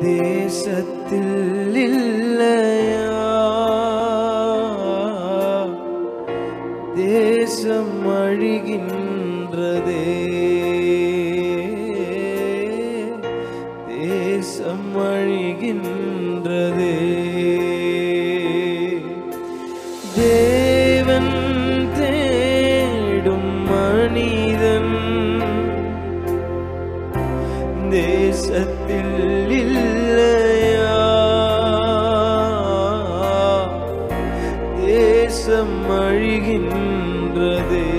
தேசத்தில் இல்லையா தேசம் அழிகின்றதே தேசம் அழிகின்றதே தேவன் தேடும் மனிதன் தேசத்தில் இல்லையா தேசம் அழிகின்றதே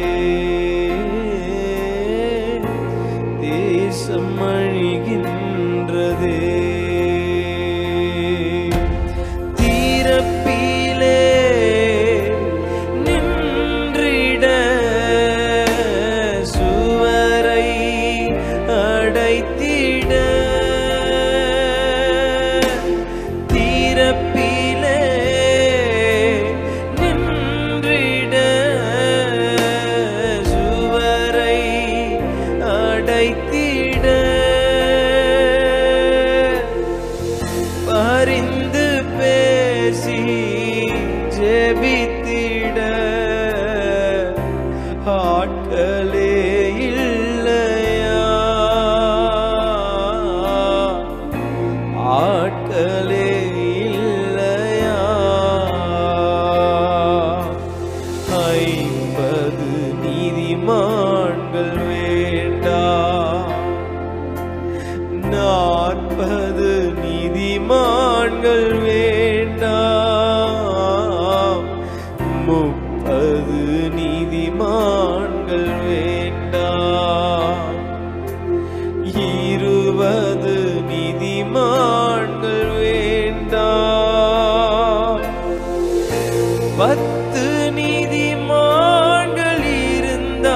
தேசம் அழிகின்றதே தீரப்பிலே நின்றிட சுவரை அடைத்திட தீரப்பிலே நின்றிட சுவரை அடைத்திட பரிந்து பேசி ஜெபித்திட ஆட்களே இல்லையா ஆட்களே இல்லையா ஐம்பது நீதிமான்கள் வேண்டாம் நாற்பது நீதிமான்கள் வேண்டாம் முப்பது நீதிமான்கள் வேண்டாம் இருபது நீதிமான்கள் வேண்டாம் பத்து நீதிமான்கள் இருந்தா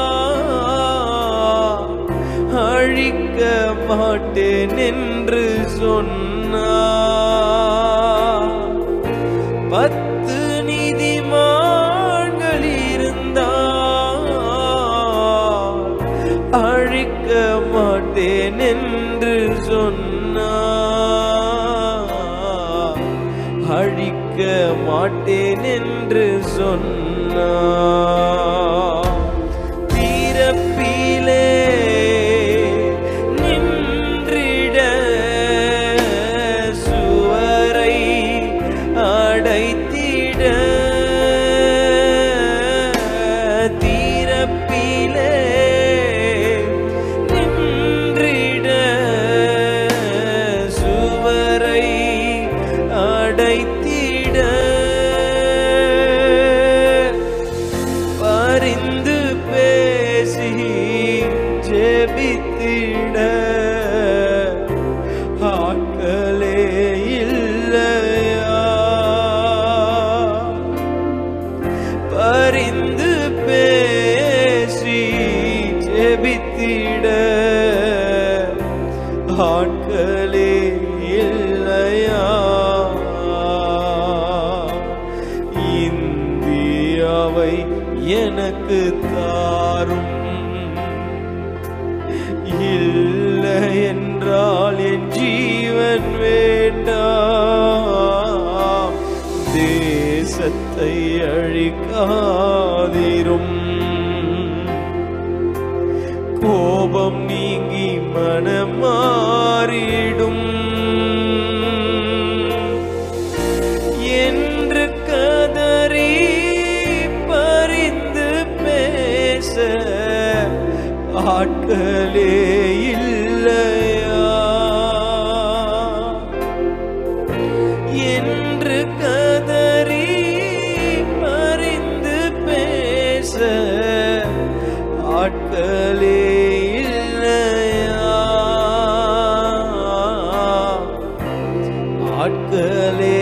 அழிக்க மாட்டேன் என்று சொன்னார் பத்து நீதிமான்கள் இருந்தா அழிக்க மாட்டேன் என்று சொன்னார் அழிக்க மாட்டேன் என்று சொன்னார் தீரப்பிலே நின்றிட சுவரை அடைத்திட தீரப்பிலே நின்றிட சுவரை அடைத்திட பரிந்து பேசி ஜெபித்திட ஆட்களே இல்லையா பரிந்து பேசி ஜெபித்திட ஆட்களே இல்லையா இந்தியாவை எனக்கு தாரும் இல்லை என்றால் என் ஜீவன் வேண்டாம் தேசத்தை அழிக்காதிரும் கோபம் நீங்கி மனம் மாறிடும் என்று கதறி பரிந்து பேச ஆட்களே இல்லையா என்று கதறி பரிந்து பேச ஆட்களே இல்லையா ஆட்களே